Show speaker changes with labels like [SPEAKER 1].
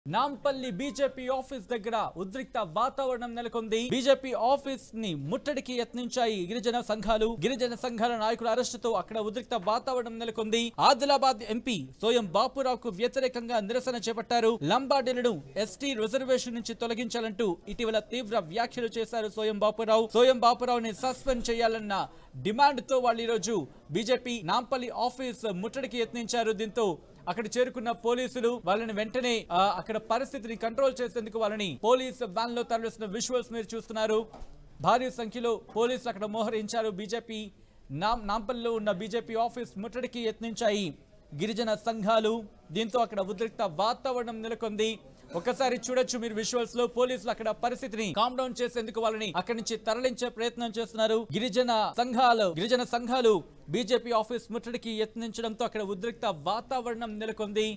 [SPEAKER 1] Nampally BJP office దగ్గర ఉద్రిక్త వాతావరణం నెలకొంది బీజేపీ ఆఫీస్ ని ముట్టడికి యత్నించాయి గిరిజన సంఘాలు గిరిజన సంఘాల నాయకుల అరెస్టుతో అక్కడ ఉద్రిక్త వాతావరణం నెలకొంది ఆదిలాబాద్ ఎంపీ సోయం బాపురావుకు వ్యతిరేకంగా నిరసన చేపట్టారు లంబాడీలను ఎస్టీ రిజర్వేషన్ నుంచి తొలగించాలంటూ ఇటీవల తీవ్ర వ్యాఖ్యలు చేశారు సోయం బాపురావు సోయం బాపురావుని సస్పెండ్ చేయాలన్న డిమాండ్ తో వాళ్ళు ఈరోజు బీజేపీ నాంపల్లి ఆఫీస్ ముట్టడికి యత్నించారు దీంతో అక్కడ చేరుకున్న పోలీసులు వాళ్ళని వెంటనే ఆ, అక్కడ పరిస్థితిని కంట్రోల్ చేసేందుకు వాళ్ళని పోలీస్ వ్యాన్ లో తరలిస్తున్న విజువల్స్ మీరు చూస్తున్నారు భారీ సంఖ్యలో పోలీసులు అక్కడ మోహరించారు బీజేపీ నాం నాంపల్లిలో ఉన్న బీజేపీ ఆఫీస్ ముట్టడికి యత్నించాయి గిరిజన సంఘాలు దీంతో అక్కడ ఉద్రిక్త వాతావరణం నెలకొంది ఒకసారి చూడొచ్చు మీరు విజువల్స్ లో పోలీసులు అక్కడ పరిస్థితిని కామ్ డౌన్ చేసేందుకు వాళ్ళని అక్కడి నుంచి తరలించే ప్రయత్నం చేస్తున్నారు గిరిజన సంఘాలు గిరిజన సంఘాలు బీజేపీ ఆఫీస్ ముట్టడికి యత్నించడంతో అక్కడ ఉద్రిక్త వాతావరణం నెలకొంది